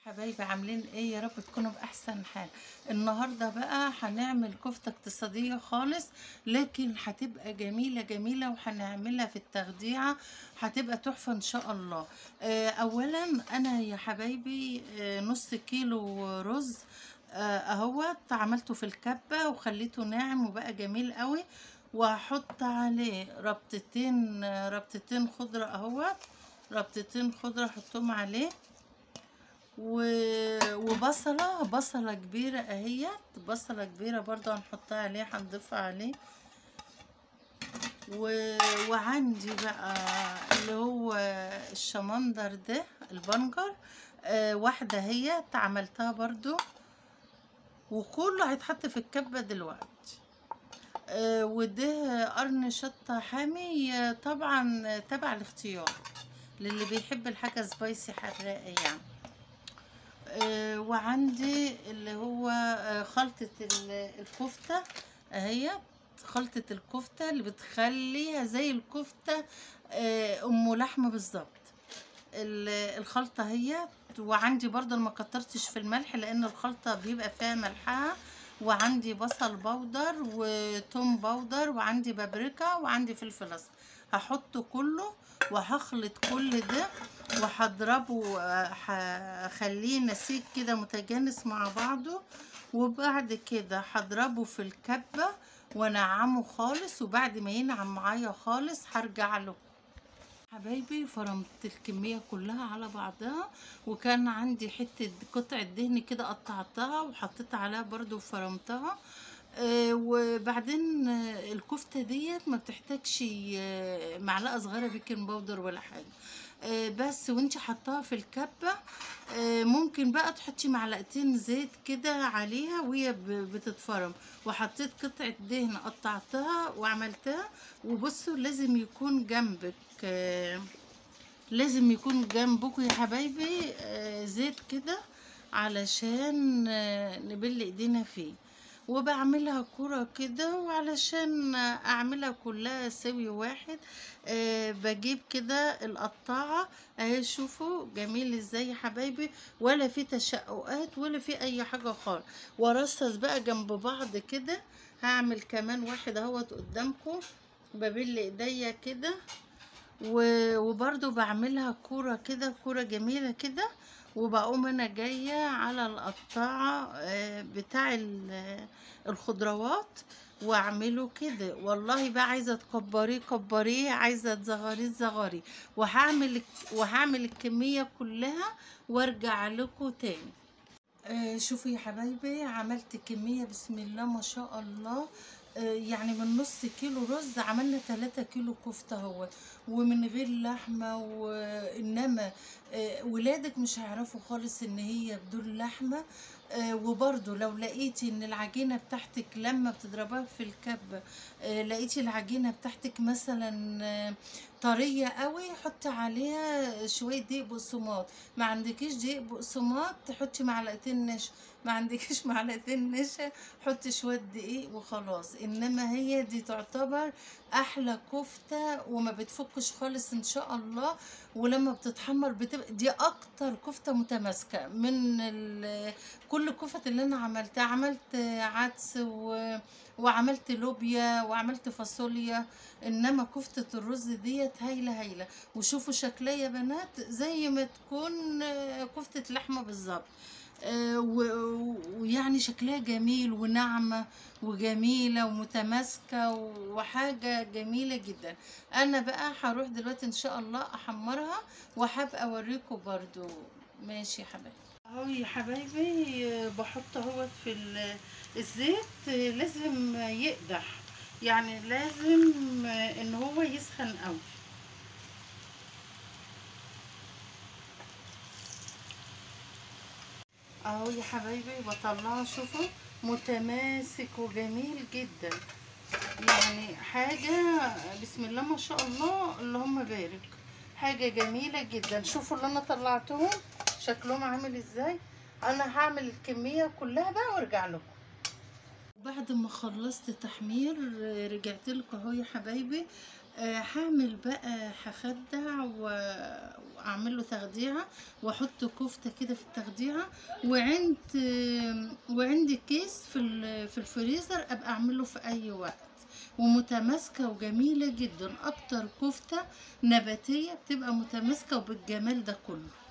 حبايبي عاملين ايه يا رب تكونوا باحسن حال النهارده بقى هنعمل كفته اقتصاديه خالص لكن هتبقى جميله جميله وهنعملها في التخديعه هتبقى تحفه ان شاء الله آه، اولا انا يا حبايبي آه، نص كيلو رز آه، اهوت عملته في الكبه وخليته ناعم وبقى جميل قوي وهحط عليه ربطتين آه، ربطتين خضره اهوت ربطتين خضره احطهم عليه و- وبصلة بصلة كبيرة اهيت بصلة كبيرة برضو هنحطها عليه هنضيفها عليه و... وعندي بقى اللي هو الشمندر ده البنجر آه واحدة هي عملتها برضو وكله هيتحط في الكبة دلوقتي آه وده قرن شطة حامي آه، طبعا تبع الاختيار للي بيحب الحاجة سبايسي حراقة يعني آه، وعندي اللي هو آه، خلطة ال- الكفتة اهي خلطة الكفتة اللي بتخليها زي الكفتة آه، ام لحمة بالظبط ال- الخلطة هي وعندي برضه ما كترتش في الملح لان الخلطة بيبقى فيها ملحها وعندي بصل بودر وتوم بودر وعندي بابريكا وعندي فلفل اسمر هحطه كله وهخلط كل ده وهضربه آه، هخليه نسيج كده متجانس مع بعضه وبعد كده هضربه في الكبة وانعمه خالص وبعد ما ينعم معايا خالص هرجع له حبايبي فرمت الكمية كلها على بعضها وكان عندي حتة قطعة دهن كده قطعتها وحطيت عليها برضو وفرمتها آه وبعدين آه الكفتة ديت ما بتحتاجش آه معلقة صغيرة بيكنج باودر ولا حاجة آه بس وانت حطاها في الكبة آه ممكن بقى تحطي معلقتين زيت كده عليها وهي ب- بتتفرم وحطيت قطعة دهن قطعتها وعملتها وبصوا لازم يكون جنبك آه لازم يكون جنبكم يا حبايبي آه زيت كده علشان آه نبل ايدينا فيه وبعملها كرة كده وعلشان اعملها كلها سوي واحد أه بجيب كده القطاعة اهي شوفوا جميل ازاي يا حبايبي ولا في تشققات ولا في اي حاجة خالص وارصص بقى جنب بعض كده هعمل كمان واحد اهوت قدامكم ببل ايديا كده و- وبرضو بعملها كورة كده كورة جميلة كده وبقوم انا جاية على القطاعة آه، بتاع ال- الخضروات واعمله كده والله بقى عايزة تكبريه كبريه عايزة تصغريه تصغريه وهعمل وهعمل الكمية كلها وارجع لكم تاني آه، شوفوا يا حبايبي عملت كمية بسم الله ما شاء الله آه، يعني من نص كيلو رز عملنا 3 كيلو كفتة هو ومن غير لحمة وإنما آه، ولادك مش هيعرفوا خالص إن هي بدون لحمة آه، وبرضو لو لقيتي إن العجينة بتاعتك لما بتضربها في الكبة آه، لقيتي العجينة بتاعتك مثلا آه، طرية قوي حطي عليها شوية دقيق بقسماط ما عندكيش دقيق بقسماط تحطي معلقتين نشا ما عندكيش معلقتين نشا حطي شوية دقيق وخلاص انما هي دي تعتبر احلى كفتة وما بتفكش خالص ان شاء الله ولما بتتحمر بتبقى دي اكتر كفتة متماسكة من ال- كل الكفت اللي انا عملتها عملت عدس و وعملت لوبيا وعملت فاصوليا انما كفتة الرز ديت هايلة هايلة وشوفوا شكلها يا بنات زي ما تكون آه، كفتة لحمة بالظبط آه، و- ويعني شكلها جميل وناعمة وجميلة ومتماسكة وحاجة جميلة جدا انا بقى هروح دلوقتي ان شاء الله احمرها وهبقى اوريكم برضو ماشي يا حبايبي اهو يا حبايبي آه، بحط اهوت في ال- الزيت آه، لازم يقدح يعني لازم آه، ان هو يسخن قوي اهو يا حبايبي بطلعه شوفوا متماسك وجميل جدا يعني حاجة بسم الله ما شاء الله اللهم بارك حاجة جميلة جدا شوفوا اللي انا طلعتهم شكلهم عامل ازاي انا هعمل الكمية كلها بقى وارجع لكم بعد ما خلصت تحمير آه، رجعت لكم اهو يا حبايبي آه، هعمل بقى هخدع و- واعمل له تخديعه واحط كفته كده في التخديعه وعند آه، وعندي كيس في ال- في الفريزر ابقى اعمله في اي وقت ومتماسكه وجميله جدا اكتر كفته نباتيه بتبقى متماسكه وبالجمال ده كله